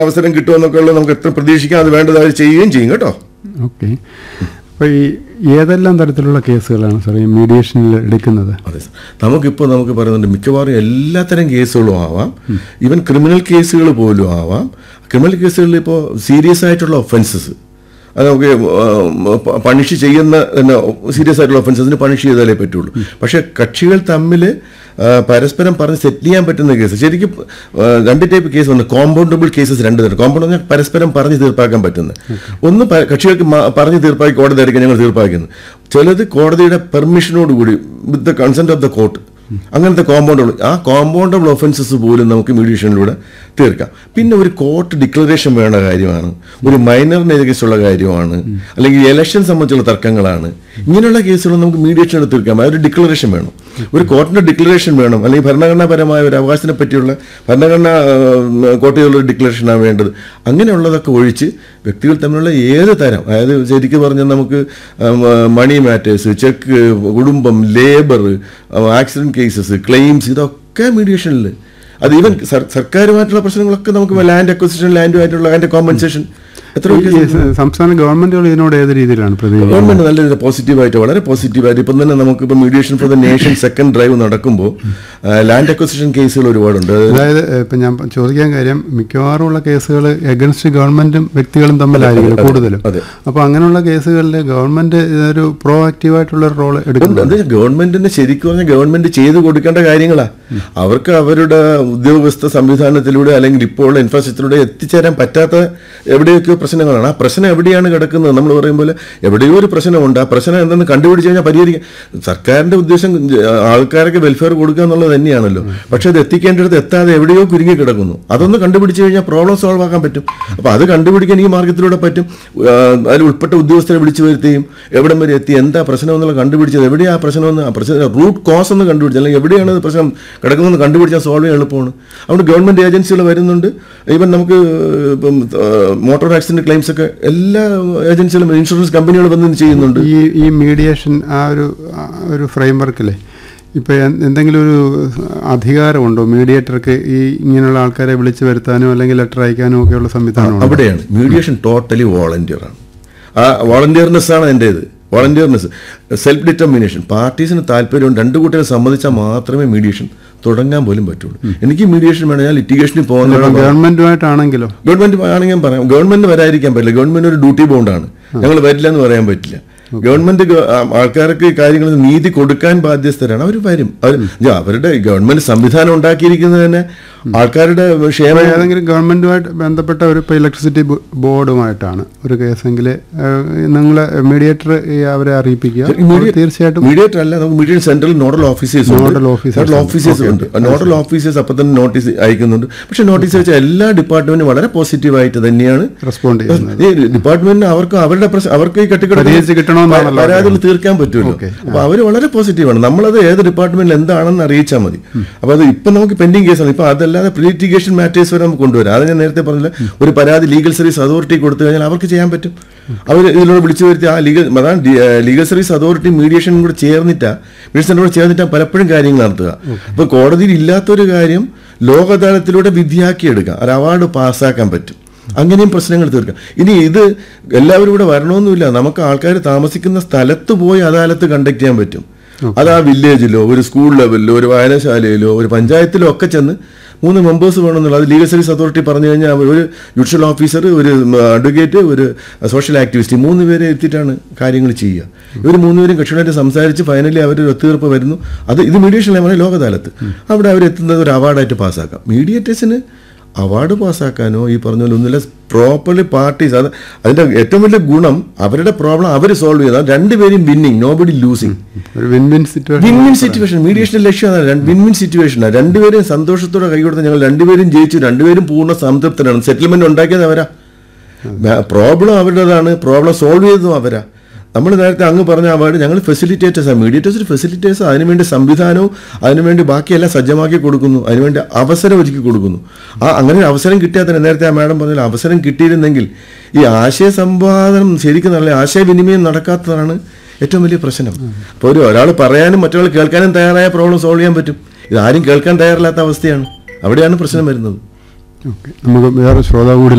അവസരം കിട്ടുമെന്നൊക്കെ ഉള്ളത് നമുക്ക് എത്ര പ്രതീക്ഷിക്കാം അത് വേണ്ടത് അവർ ചെയ്യുകയും ചെയ്യും കേട്ടോ ഓക്കെ അപ്പോൾ ഈ ഏതെല്ലാം തരത്തിലുള്ള കേസുകളാണ് സാർ ഈ മീഡിയേഷനിൽ എടുക്കുന്നത് അതെ സർ നമുക്കിപ്പോൾ നമുക്ക് പറയുന്നുണ്ട് മിക്കവാറും എല്ലാത്തരം കേസുകളും ആവാം ഈവൻ ക്രിമിനൽ കേസുകൾ പോലും ആവാം ക്രിമിനൽ കേസുകളിൽ ഇപ്പോൾ സീരിയസ് ആയിട്ടുള്ള ഒഫൻസസ് അത് നമുക്ക് പണിഷ് ചെയ്യുന്ന തന്നെ സീരിയസ് ആയിട്ടുള്ള ഒഫൻസസിന് പണിഷ് ചെയ്താലേ പറ്റുള്ളൂ പക്ഷേ കക്ഷികൾ തമ്മിൽ ആ, പരസ്പരം പറഞ്ഞ് സെറ്റിൽ ചെയ്യാൻ പറ്റുന്ന കേസ് ശരിക്കും ആ, രണ്ട് ടൈപ്പ് കേസ് ഉണ്ട് കോമ്പൗണ്ടബിൾ കേസസ് രണ്ട് തരം കോമ്പൗണ്ട് പറഞ്ഞാൽ പരസ്പരം പറഞ്ഞ് തീർപ്പാക്കാൻ പറ്റുന്നത് ഒന്ന് പ- കക്ഷികൾക്ക് മ- പറഞ്ഞ് തീർപ്പാക്കി കോടതി അടിക്കാൻ ഞങ്ങൾ തീർപ്പാക്കുന്നത് ചിലത് കോടതിയുടെ പെർമിഷനോട് കൂടി with the consent of the court അങ്ങനത്തെ കോമ്പൗണ്ടബിൾ ആ കോമ്പൗണ്ടബിൾ ഒഫൻസസ് പോലും നമുക്ക് മീഡിയേഷനിലൂടെ തീർക്കാം പിന്നെ ഒരു കോർട്ട് ഡിക്ലറേഷൻ വേണ്ട കാര്യമാണ് ഒരു മൈനറിനെ കേസുള്ള കാര്യമാണ് അല്ലെങ്കിൽ ഇലക്ഷൻ സംബന്ധിച്ചുള്ള തർക്കങ്ങളാണ് ഇങ്ങനെയുള്ള കേസുകൾ നമുക്ക് മീഡിയേഷനിൽ തീർക്കാം അതൊരു ഡിക്ലറേഷൻ വേണം ഒരു കോർട്ടിന്റെ ഡിക്ലറേഷൻ വേണം അല്ലെങ്കിൽ ഭരണഘടനാപരമായ ഒരു അവകാശത്തിനെ പറ്റിയുള്ള ഭരണഘടനാ കോടതികളുടെ ഡിക്ലറേഷനാണ് വേണ്ടത് അങ്ങനെയുള്ളതൊക്കെ ഒഴിച്ച് വ്യക്തികൾ തമ്മിലുള്ള ഏത് തരം അതായത് ശരിക്കും പറഞ്ഞാൽ നമുക്ക് മണി മാറ്റേഴ്സ് ചെക്ക് കുടുംബം ലേബർ ആക്സിഡന്റ് കേസസ് ക്ലെയിംസ് ഇതൊക്കെ മീഡിയേഷനിൽ അത് ഈവൻ സർക്കാരുമായിട്ടുള്ള പ്രശ്നങ്ങളൊക്കെ നമുക്ക് ലാൻഡ് അക്വസിഷൻ ലാൻഡുമായിട്ടുള്ള അതിന്റെ കോമ്പൻസേഷൻ എത്ര ഈ സ- സംസ്ഥാന ഗവൺമെന്റുകൾ ഇതിനോട് ഏത് രീതിയിലാണ് പ്രതികരിക്കുന്നത് ഗവൺമെന്റ് നല്ല രീതിയിൽ പോസിറ്റീവായിട്ട് വളരെ പോസിറ്റീവായിട്ട് ഇപ്പം തന്നെ നമുക്ക് ഇപ്പം mediation for the nation second drive നടക്കുമ്പോൾ ലാൻഡ് അക്വസിഷൻ കേസുകൾ ഒരുപാടുണ്ട് അത് അതായത് ഇപ്പം ഞാൻ ചോദിക്കാൻ കാര്യം മിക്കവാറും ഉള്ള കേസുകൾ എഗൻസ്റ്റ് ഗവൺമെന്റും വ്യക്തികളും തമ്മിലായിരിക്കും കൂടുതലും അതെ. അപ്പോൾ അങ്ങനെയുള്ള കേസുകളിൽ ഗവൺമെന്റ് ഇതൊരു പ്രോ ആക്റ്റീവായിട്ടുള്ള ഒരു റോൾ ഉണ്ട്. എടുക്കുന്നു അത് ഗവൺമെന്റിന് ശരിക്കും പറഞ്ഞാൽ ഗവൺമെന്റ് ചെയ്തു കൊടുക്കേണ്ട കാര്യങ്ങളാ അവർക്ക് അവരുടെ ഉദ്യോഗസ്ഥ സംവിധാനത്തിലൂടെ അല്ലെങ്കിൽ ഇപ്പോൾ ഉള്ള ഇൻഫ്രാസ്ട്രക്ചറിലൂടെ എത്തിച്ചേരാൻ പറ്റാത്ത എവിടെയൊക്കെയോ പ്രശ്നങ്ങളാണ് ആ പ്രശ്നം എവിടെയാണ് കിടക്കുന്നത് നമ്മൾ പറയും പോലെ എവിടെയോ ഒരു പ്രശ്നമുണ്ട് ആ പ്രശ്നം എന്തെന്ന് കണ്ടുപിടിച്ച് കഴിഞ്ഞാൽ പരിഹരിക്കാം സർക്കാരിന്റെ ഉദ്ദേശം ജ- ആൾക്കാർക്ക് വെൽഫെയർ കൊടുക്കുക എന്നുള്ളത് തന്നെയാണല്ലോ പക്ഷെ അത് എത്തിക്കേണ്ടടുത്ത് എത്താതെ എവിടെയോ കുരുങ്ങി കിടക്കുന്നു അതൊന്ന് കണ്ടുപിടിച്ച് കഴിഞ്ഞാൽ പ്രോബ്ലം സോൾവ് ആക്കാൻ പറ്റും അപ്പൊ അത് കണ്ടുപിടിക്കാൻ ഈ മാർഗത്തിലൂടെ പറ്റും ആ, അതിൽ ഉൾപ്പെട്ട ഉദ്യോഗസ്ഥരെ വിളിച്ചു വരുത്തുകയും എവിടം വരെ എത്തി എന്താ പ്രശ്നം എന്നുള്ള കണ്ടുപിടിച്ചത് എവിടെയാ ആ പ്രശ്നമെന്ന് ആ പ്രശ്നം റൂട്ട് കോസ് എന്ന് കണ്ടുപിടിച്ചത് അല്ലെങ്കിൽ എവിടെയാണ് ഇത് പ്രശ്നം കിടക്കുന്നതെന്ന് കണ്ടുപിടിച്ചാൽ സോൾവ് ചെയ്യാൻ എളുപ്പമാണ് അതുകൊണ്ട് ഗവൺമെന്റ് ഏജൻസികൾ വരുന്നുണ്ട് ഈവൻ നമുക്ക് ഇപ്പം മോട്ടോർ ആക്സിഡന്റ് ക്ലെയിംസ് ഒക്കെ എല്ലാ ഏജൻസികളും ഇൻഷുറൻസ് കമ്പനികൾ വന്ന് ഇത് ചെയ്യുന്നുണ്ട് ഈ ഈ മീഡിയേഷൻ ആ ഒരു ആ ഒരു ഫ്രെയിംവർക്കിലെ ഇപ്പോൾ എന്തെങ്കിലും ഒരു അധികാരമുണ്ടോ മീഡിയേറ്റർക്ക് ഈ ഇങ്ങനെയുള്ള ആൾക്കാരെ വിളിച്ചു വരുത്താനോ അല്ലെങ്കിൽ ലെറ്റർ അയക്കാനോ ഒക്കെയുള്ള സംവിധാനമുണ്ടോ അവിടെയാണ് മീഡിയേഷൻ ടോട്ടലി വോളണ്ടിയർ ആണ് ആ വോളണ്ടിയർനെസ് ആണ് എൻ്റെ ഇത് വോളണ്ടിയർനെസ് സെൽഫ് ഡിറ്റർമിനേഷൻ പാർട്ടീസിന് താല്പര്യം രണ്ട് കൂട്ടരെ സമ്മതിച്ചാൽ മാത്രമേ മീഡിയേഷൻ തുടങ്ങാൻ പോലും പറ്റുള്ളൂ എനിക്ക് മീഡിയേഷൻ വേണം ഞാൻ ലിറ്റിഗേഷനിൽ പോകുന്ന ഗവൺമെന്റുമായിട്ടാണെങ്കിലോ ഗവൺമെന്റ് ആണെങ്കിൽ ഞാൻ പറയാം ഗവൺമെന്റ് വരാതിരിക്കാൻ പറ്റില്ല ഗവൺമെന്റ് ഒരു ഡ്യൂട്ടി ബോണ്ടാണ് ഞങ്ങൾ വരില്ല എന്ന് പറയാൻ പറ്റില്ല ഗവൺമെന്റ് ഗ- ആ, ആൾക്കാർക്ക് കാര്യങ്ങൾ നീതി കൊടുക്കാൻ ബാധ്യസ്ഥരാണ് അവർ വരും അവർ ജ- അവരുടെ ഗവൺമെന്റ് സംവിധാനം ഉണ്ടാക്കിയിരിക്കുന്നത് തന്നെ ആൾക്കാരുടെ ക്ഷേമ ഇപ്പോൾ ഏതെങ്കിലും ഗവൺമെന്റുമായിട്ട് ബന്ധപ്പെട്ട ഒരു ഇപ്പോൾ ഇലക്ട്രിസിറ്റി ബോർഡുമായിട്ടാണ് ഒരു കേസെങ്കിൽ നിങ്ങൾ മീഡിയേറ്റർ അവരെ അറിയിപ്പിക്കുക അവർ തീർച്ചയായിട്ടും മീഡിയേറ്റർ അല്ല നമുക്ക് mediate central nodal officers Nodal officers nodal ഉണ്ട്. ഓഫീസേഴ്സ് ഉണ്ട് നോഡൽ ഓഫീസേഴ്സ് അപ്പം തന്നെ നോട്ടീസ് അയക്കുന്നുണ്ട് പക്ഷെ നോട്ടീസ് വെച്ച എല്ലാ ഡിപ്പാർട്ട്മെന്റും വളരെ പോസിറ്റീവായിട്ട് തന്നെയാണ് റെസ്പോണ്ട് ചെയ്യുന്നത് ഈ ഡിപ്പാർട്ട്മെന്റിന് അവർക്ക് അവരുടെ പ്രശ്നം അവർക്ക് ഈ പരിഹരിച്ച് കിട്ടണമെന്നാണല്ലോ കെട്ടിക്കിടക്കുന്ന പരാതികൾ തീർക്കാൻ പറ്റുമല്ലോ ഓക്കേ. അപ്പൊ അവര് വളരെ പോസിറ്റീവാണ് നമ്മളത് ഏത് ഡിപ്പാർട്ട്മെന്റിൽ എന്താണെന്ന് അറിയിച്ചാൽ മതി അപ്പൊ അത് ഇപ്പൊ നമുക്ക് പെൻഡിങ് കേസാണ് ഇപ്പൊ അതല്ലാതെ പ്രീലിറ്റിഗേഷൻ മാറ്റേഴ്സ് വരെ നമുക്ക് കൊണ്ടുവരാം അത് ഞാൻ നേരത്തെ പറഞ്ഞില്ല ഒരു പരാതി ലീഗൽ സർവീസ് അതോറിറ്റി കൊടുത്തു കഴിഞ്ഞാൽ അവർക്ക് ചെയ്യാൻ പറ്റും അവർ ഇതിലൂടെ വിളിച്ചു വരുത്തി ആ ലീഗൽ അതാണ് ലീഗൽ സർവീസ് അതോറിറ്റി മീഡിയേഷനും കൂടെ ചേർന്നിട്ടാ മീഡിയേഷനും കൂടെ ചേർന്നിട്ടാ പലപ്പോഴും കാര്യങ്ങൾ നടത്തുക അപ്പൊ കോടതിയിൽ ഇല്ലാത്തൊരു കാര്യം ലോക അദാലത്തിലൂടെ വിധിയാക്കിയെടുക്കാം ഒരു അവാർഡ് പാസ്സാക്കാൻ പറ്റും അങ്ങനെയും പ്രശ്നങ്ങൾ തീർക്കാം ഇനി ഇത് എല്ലാവരും ഇവിടെ വരണമെന്നില്ല നമുക്ക് ആൾക്കാർ താമസിക്കുന്ന സ്ഥലത്ത് പോയി അദാലത്ത് കണ്ടക്ട് ചെയ്യാൻ പറ്റും അത് ആ വില്ലേജിലോ ഒരു സ്കൂൾ ലെവലിലോ ഒരു വായനശാലയിലോ ഒരു പഞ്ചായത്തിലോ ഒക്കെ ചെന്ന് മൂന്ന് മെമ്പേഴ്സ് വേണമെന്നുള്ള അത് ലീഗൽ സർവീസ് അതോറിറ്റി പറഞ്ഞു കഴിഞ്ഞാൽ അവർ ഒരു ജുഡീഷ്യൽ ഓഫീസർ ഒരു അഡ്വക്കേറ്റ് ഒരു സോഷ്യൽ ആക്ടിവിസ്റ്റ് ഈ മൂന്ന് പേരെ എത്തിയിട്ടാണ് കാര്യങ്ങൾ ചെയ്യുക ഇവർ മൂന്നുപേരും കക്ഷികളായിട്ട് സംസാരിച്ച് ഫൈനലി അവർ ഒരു ഒത്തുതീർപ്പ് വരുന്നു അത് ഇത് മീഡിയേഷൻ ലെവലിൽ ലോക അദാലത്ത് അവിടെ അവർ എത്തുന്നത് ഒരു അവാർഡായിട്ട് പാസ്സാക്കാം മീഡിയേറ്റേഴ്സിന് അവാർഡ് പാസ്സാക്കാനോ ഈ പറഞ്ഞ പോലെ ഒന്നുമില്ല പ്രോപ്പർലി പാർട്ടീസ് അത് അതിന്റെ ഏറ്റവും വലിയ ഗുണം അവരുടെ പ്രോബ്ലം അവർ സോൾവ് ചെയ്താൽ രണ്ടുപേരും വിന്നിങ് നോബഡി ലൂസിങ് ഒരു win win situation win win situation മീഡിയേഷന്റെ ലക്ഷ്യം അതാണ് വിൻ വിൻ സിറ്റുവേഷനാണ് രണ്ടുപേരും സന്തോഷത്തോടെ കൈ കൊടുത്ത് ഞങ്ങൾ രണ്ടുപേരും ജയിച്ചു രണ്ടുപേരും പൂർണ്ണ സംതൃപ്തരാണ് സെറ്റിൽമെന്റ് ഉണ്ടാക്കിയത് അവരാ പ്രോബ്ലം അവരുടേതാണ് പ്രോബ്ലം സോൾവ് ചെയ്തതും അവരാ നമ്മൾ നേരത്തെ അങ്ങ് പറഞ്ഞ അവാർഡ് ഞങ്ങൾ ഫെസിലിറ്റേറ്റേഴ്സാണ് മീഡിയേറ്റേഴ്സ് ഫെസിലിറ്റേഴ്സ് അതിനുവേണ്ടി സംവിധാനവും അതിനുവേണ്ടി ബാക്കിയെല്ലാം സജ്ജമാക്കി കൊടുക്കുന്നു അതിനുവേണ്ടി അവസരം ഒരുക്കി കൊടുക്കുന്നു ആ അങ്ങനെ ഒരു അവസരം കിട്ടിയാൽ തന്നെ നേരത്തെ ആ മാഡം പറഞ്ഞ അവസരം കിട്ടിയിരുന്നെങ്കിൽ ഈ ആശയ സംവാദനം ശരിക്കും നല്ല ആശയവിനിമയം നടക്കാത്തതാണ് ഏറ്റവും വലിയ പ്രശ്നം അപ്പോൾ ഒരു ഒരാൾ പറയാനും മറ്റൊരാൾ കേൾക്കാനും തയ്യാറായ പ്രോബ്ലം സോൾവ് ചെയ്യാൻ പറ്റും ഇത് ആരും കേൾക്കാൻ തയ്യാറില്ലാത്ത അവസ്ഥയാണ് അവിടെയാണ് പ്രശ്നം വരുന്നത് ഓക്കെ നമുക്ക് വേറെ ശ്രോതാവ് കൂടി